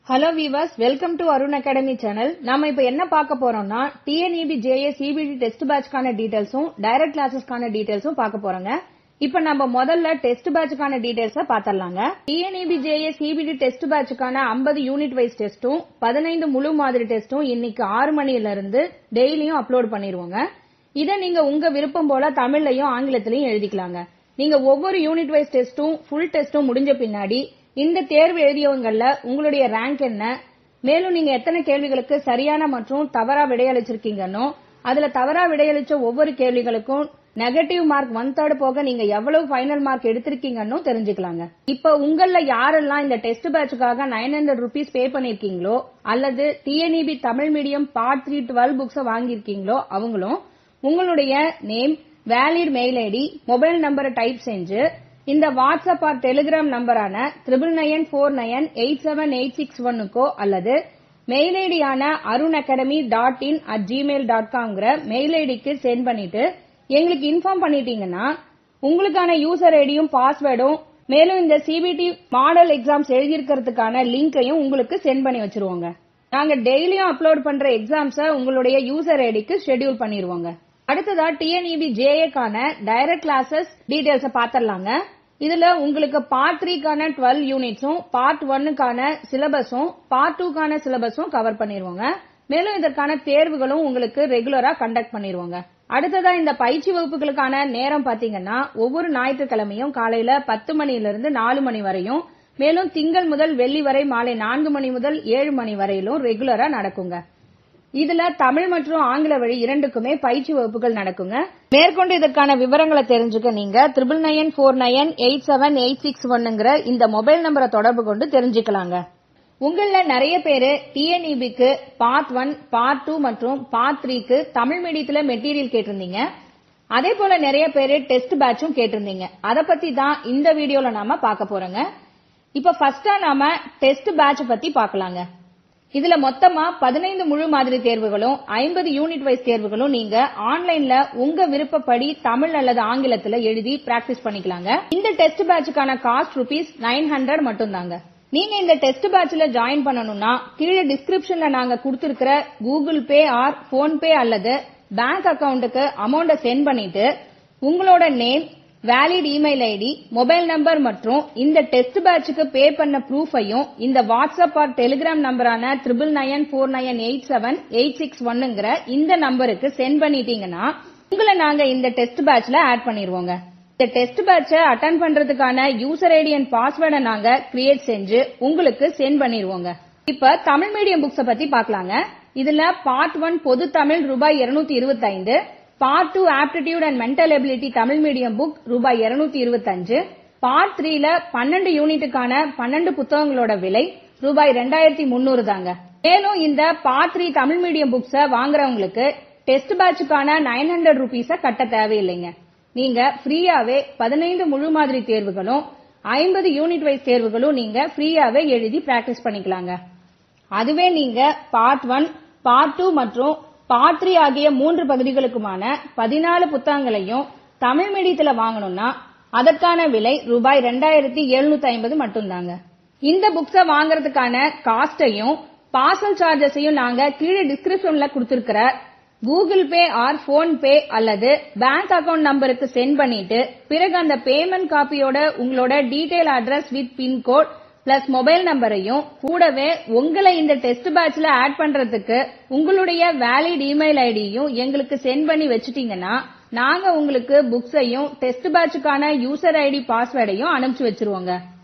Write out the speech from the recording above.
hello viewers welcome to Arun academy channel நாம இப்ப என்ன பார்க்க போறோம்னா டிஎன்இபி ஜேஏ சிபிடி டெஸ்ட் பேட்ச்க்கான டீடைல்ஸும் டைரக்ட் கிளாஸஸ்க்கான டீடைல்ஸும் பார்க்க போறோங்க இப்ப நம்ம முதல்ல டெஸ்ட் பேட்ச்க்கான டீடைல்ஸ பாத்திரலாங்க டிஎன்இபி ஜேஏ சிபிடி டெஸ்ட் பேட்ச்க்கான 50 யூனிட் வைஸ் டெஸ்டும் 15 முழு மாதிரி டெஸ்டும் இன்னைக்கு ஆறு மணில இருந்து டெய்லியும் அப்லோட் பண்ணிருவோங்க இத நீங்க உங்க விருப்பம் போல தமிழ்லயும் ஆங்கிலத்திலயும் எழுதிக்கலாங்க நீங்க ஒவ்வொரு யூனிட் வைஸ் டெஸ்டும் ஃபுல் டெஸ்டும் முடிஞ்ச பின்னாடி இந்த தேர்வு எழுதியவங்கள்ல உங்களுடைய ரேங்க் என்ன மேலும் நீங்க எத்தனை கேள்விகளுக்கு சரியான மற்றும் தவறா விடையளிச்சிருக்கீங்கன்னோ அதுல தவறா விடையளிச்ச ஒவ்வொரு கேள்விகளுக்கும் நெகட்டிவ் மார்க் ஒன் தேர்ட் போக நீங்க எவ்வளவு ஃபைனல் மார்க் எடுத்திருக்கீங்கன்னு தெரிஞ்சுக்கலாங்க இப்ப உங்கள யாரெல்லாம் இந்த டெஸ்ட் பேட்சுக்காக நைன் ஹண்ட்ரட் ருபீஸ் பே பண்ணிருக்கீங்களோ அல்லது TNEB Tamil medium part three twelve books வாங்கியிருக்கீங்களோ அவங்களும் உங்களுடைய name valid mail ID mobile நம்பரை டைப் செஞ்சு இந்த வாட்ஸ்அப் ஆர் டெலிகிராம் நம்பரான triple nine four nine eight seven eight six ஒன்னுக்கோ அல்லது மெயில் ஐடியான Arun academy dot in at Gmail dot காம்ங்கிற மெயில் ஐடிக்கு சென்ட் பண்ணிட்டு எங்களுக்கு இன்ஃபார்ம் பண்ணிட்டீங்கன்னா உங்களுக்கான யூசர் ஐடியும் பாஸ்வேர்டும் மேலும் இந்த சிபிடி மாடல் எக்ஸாம்ஸ் எழுதியிருக்கிறதுக்கான லிங்கையும் உங்களுக்கு சென்ட் பண்ணி வச்சிருவோங்க நாங்க டெய்லியும் அப்லோட் பண்ற எக்ஸாம்ஸ உங்களுடைய யூசர் ஐடிக்கு ஷெட்யூல் பண்ணிருவோங்க அடுத்ததா டிஎன்இபி ஜேஏக்கான டைரக்ட் கிளாஸஸ் டீடைல்ஸ் பாத்திரலாங்க இதுல உங்களுக்கு பார்ட் த்ரீக்கான டுவெல் யூனிட்ஸும் பார்ட் ஒன்னுக்கான சிலபஸும் பார்ட் டூக்கான சிலபஸும் கவர் பண்ணிருவோங்க மேலும் இதற்கான தேர்வுகளும் உங்களுக்கு ரெகுலரா கண்டக்ட் பண்ணிருவோங்க அடுத்ததா இந்த பயிற்சி வகுப்புகளுக்கான நேரம் பாத்தீங்கன்னா ஒவ்வொரு ஞாயிற்றுக்கிழமையும் காலையில பத்து மணில இருந்து நாலு மணி வரையும் மேலும் திங்கள் முதல் வெள்ளி வரை மாலை நான்கு மணி முதல் ஏழு மணி வரையிலும் ரெகுலரா நடக்குங்க இதுல தமிழ் மற்றும் ஆங்கில வழி இரண்டுக்குமே பயிற்சி வகுப்புகள் நடக்குங்க மேற்கொண்டு இதற்கான விவரங்களை தெரிஞ்சுக்க நீங்க triple nine four nine eight seven eight six ஒன்னுங்கிற இந்த மொபைல் நம்பரை தொடர்பு கொண்டு தெரிஞ்சுக்கலாங்க உங்கள நிறைய பேரு டிஎன்இபிக்கு பார்ட் ஒன் பார்ட் டூ மற்றும் பார்ட் த்ரீக்கு தமிழ் மீடியத்துல மெட்டீரியல் கேட்டிருந்தீங்க அதே போல நிறைய பேரு டெஸ்ட் பேட்சும் கேட்டிருந்தீங்க அத பத்தி தான் இந்த வீடியோல நாம பார்க்க போறோங்க இப்ப ஃபர்ஸ்டா நாம டெஸ்ட் பேட்ச் பத்தி பார்க்கலாங்க இதுல மொத்தமா பதினைந்து முழு மாதிரி தேர்வுகளும் ஐம்பது யூனிட் வைஸ் தேர்வுகளும் நீங்க ஆன்லைன்ல உங்க விருப்பப்படி தமிழ் அல்லது ஆங்கிலத்துல எழுதி பிராக்டிஸ் பண்ணிக்கலாங்க இந்த டெஸ்ட் பேட்சுக்கான காஸ்ட் ருபீஸ் நைன் ஹண்ட்ரட் மட்டும் தாங்க நீங்க இந்த டெஸ்ட் பேட்ச்ல ஜாயின் பண்ணணும்னா கீழே டிஸ்கிரிப்ஷன்ல நாங்க கொடுத்திருக்கிற கூகுள் பே ஆர் போன்பே அல்லது பேங்க் அக்கவுண்ட்டுக்கு அமௌண்ட சென்ட் பண்ணிட்டு உங்களோட name valid email ID mobile number மற்றும் இந்த டெஸ்ட் பேட்சுக்கு பே பண்ண ப்ரூஃபையும் இந்த வாட்ஸ்அப் ஆர் டெலிகிராம் நம்பரான triple nine four nine eight seven eight six ஒன்னுங்கிற இந்த நம்பருக்கு சென்ட் பண்ணிட்டீங்கன்னா உங்களை நாங்க இந்த டெஸ்ட் பேட்ச்ல ஆட் பண்ணிருவோங்க இந்த டெஸ்ட் பேட்ச அட்டன் பண்றதுக்கான யூசர் ஐடி அண்ட் பாஸ்வேர்டை நாங்க கிரியேட் செஞ்சு உங்களுக்கு சென்ட் பண்ணிருவோங்க இப்ப தமிழ் மீடியம் புக்ஸ பத்தி பாக்கலாங்க இதுல பார்ட் ஒன் பொது தமிழ் ரூபாய் இருநூத்தி இருபத்தி ஐந்து part two aptitude and mental ability Tamil medium book ரூபாய் இருநூத்தி இருபத்தஞ்சு பார்ட் த்ரீல பன்னெண்டு யூனிட்டுக்கான பன்னெண்டு புத்தகங்களோட விலை ரூபாய் ரெண்டாயிரத்தி முன்னூறு தாங்க மேலும் இந்த பார்ட் த்ரீ தமிழ் மீடியம் புக்ஸ வாங்குறவங்களுக்கு டெஸ்ட் பேட்சுக்கான நைன் ஹண்ட்ரட் ருபீஸ கட்ட தேவையில்லைங்க நீங்க ஃப்ரீயாவே பதினைந்து முழு மாதிரி தேர்வுகளும் ஐம்பது யூனிட் வைஸ் தேர்வுகளும் நீங்க ஃப்ரீயாவே எழுதி பிராக்டிஸ் பண்ணிக்கலாங்க அதுவே நீங்க பார்ட் ஒன் பார்ட் டூ மற்றும் பார்ட் த்ரீ ஆகிய மூன்று பகுதிகளுக்குமான பதினாலு புத்தகங்களையும் தமிழ் மீடியத்துல வாங்கணும்னா அதற்கான விலை ரூபாய் ரெண்டாயிரத்தி எழுநூத்தி ஐம்பது மட்டும்தாங்க இந்த புக்ஸ வாங்குறதுக்கான காஸ்டையும் பார்சல் சார்ஜஸையும் நாங்க கீழே டிஸ்கிரிப்ஷன்ல கொடுத்திருக்கிற Google Pay or PhonePe அல்லது பேங்க் அக்கவுண்ட் நம்பருக்கு சென்ட் பண்ணிட்டு பிறகு அந்த பேமெண்ட் காப்பியோட உங்களோட detail address with pincode plus mobile நம்பரையும் கூடவே உங்களை இந்த டெஸ்ட் பேட்ச்ல ஆட் பண்றதுக்கு உங்களுடைய வேலிட் இமெயில் ஐடியும் எங்களுக்கு சென்ட் பண்ணி வச்சுட்டீங்கன்னா நாங்க உங்களுக்கு புக்ஸையும் டெஸ்ட் பேட்சுக்கான யூசர் ஐடி பாஸ்வேர்டையும் அனுப்பிச்சு வச்சிருவோங்க